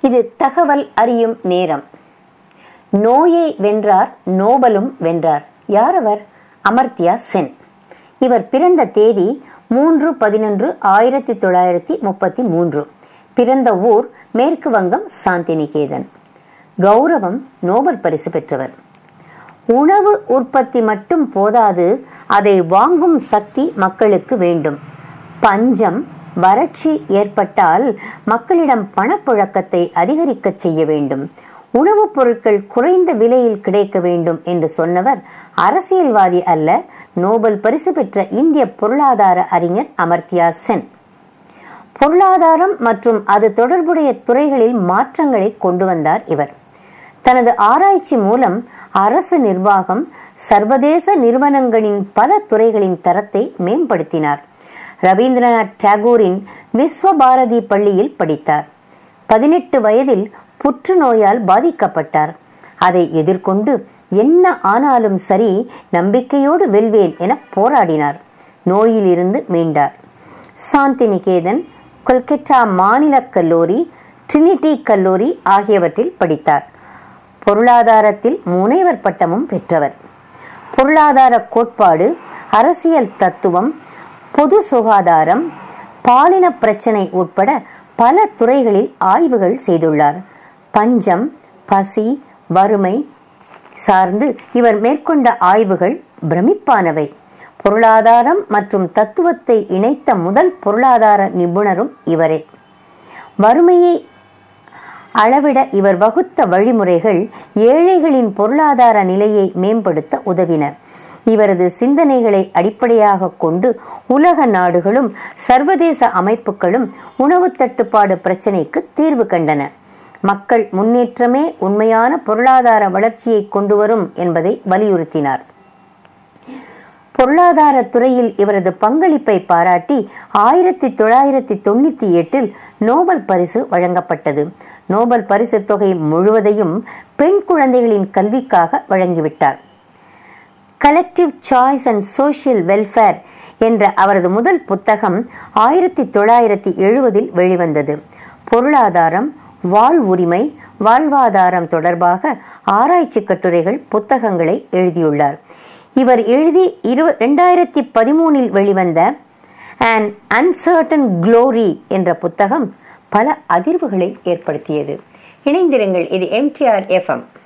இது தகவல் அறியும் நேரம் நோயை வென்றார் நோபலும் வென்றார் யார் அவர் அமர்த்தியா சென் இவர் பிறந்த தேதி மூன்று பதினொன்று ஆயிரத்தி தொள்ளாயிரத்தி முப்பத்தி மூன்று பிறந்த ஊர் மேற்கு வங்கம் சாந்திநிகேதன் கௌரவம் நோபல் பரிசு பெற்றவர் உணவு உற்பத்தி மட்டும் போதாது அதை வாங்கும் சக்தி மக்களுக்கு வேண்டும் பஞ்சம் வறட்சி ஏற்பட்டால் மக்களிடம் பணப்புழக்கத்தை அதிகரிக்க செய்ய வேண்டும் உணவுப் பொருட்கள் குறைந்த விலையில் கிடைக்க வேண்டும் என்று சொன்னவர் அரசியல்வாதி அல்ல நோபல் பரிசு பெற்ற இந்திய பொருளாதார அறிஞர் அமர்த்தியா சென் பொருளாதாரம் மற்றும் அது தொடர்புடைய துறைகளில் மாற்றங்களை கொண்டு வந்தார் இவர் தனது ஆராய்ச்சி மூலம் அரசு நிர்வாகம் சர்வதேச நிறுவனங்களின் பல துறைகளின் தரத்தை மேம்படுத்தினார் ரவீந்திரநாத் டாகூரின் விஸ்வ பாரதி பள்ளியில் படித்தார் பதினெட்டு வயதில் புற்றுநோயால் பாதிக்கப்பட்டார் அதை எதிர்கொண்டு என்ன ஆனாலும் சரி நம்பிக்கையோடு வெல்வேன் என போராடினார் நோயிலிருந்து மீண்டார் சாந்திநிகேதன் கொல்கத்தா மாநில கல்லூரி ட்ரினிட்டி கல்லூரி ஆகியவற்றில் படித்தார் பொருளாதாரத்தில் முனைவர் பட்டமும் பெற்றவர் பொருளாதார கோட்பாடு அரசியல் தத்துவம் பொது சுகாதாரம் பாலின பிரச்சனை உட்பட பல துறைகளில் ஆய்வுகள் செய்துள்ளார் பஞ்சம் பசி வறுமை சார்ந்து இவர் மேற்கொண்ட ஆய்வுகள் பிரமிப்பானவை பொருளாதாரம் மற்றும் தத்துவத்தை இணைத்த முதல் பொருளாதார நிபுணரும் இவரே வறுமையை அளவிட இவர் வகுத்த வழிமுறைகள் ஏழைகளின் பொருளாதார நிலையை மேம்படுத்த உதவின இவரது சிந்தனைகளை அடிப்படையாக கொண்டு உலக நாடுகளும் சர்வதேச அமைப்புகளும் உணவு தட்டுப்பாடு பிரச்சினைக்கு தீர்வு கண்டன மக்கள் முன்னேற்றமே உண்மையான பொருளாதார வளர்ச்சியை கொண்டு வரும் என்பதை வலியுறுத்தினார் பொருளாதார துறையில் இவரது பங்களிப்பை பாராட்டி ஆயிரத்தி தொள்ளாயிரத்தி தொண்ணூத்தி எட்டில் நோபல் பரிசு வழங்கப்பட்டது நோபல் பரிசு தொகை முழுவதையும் பெண் குழந்தைகளின் கல்விக்காக வழங்கிவிட்டார் collective choice and social welfare என்ற அவரது முதல் புத்தகம் ஆயிரத்தி தொள்ளாயிரத்தி எழுபதில் வெளிவந்தது பொருளாதாரம் வாழ்வுரிமை வாழ்வாதாரம் தொடர்பாக ஆராய்ச்சி கட்டுரைகள் புத்தகங்களை எழுதியுள்ளார் இவர் எழுதி இரு ரெண்டாயிரத்தி பதிமூனில் வெளிவந்த அண்ட் அன்சர்டன் க்ளோரி என்ற புத்தகம் பல அதிர்வுகளை ஏற்படுத்தியது இணைந்திருங்கள் இது எம்டிஆர் எஃப்எம்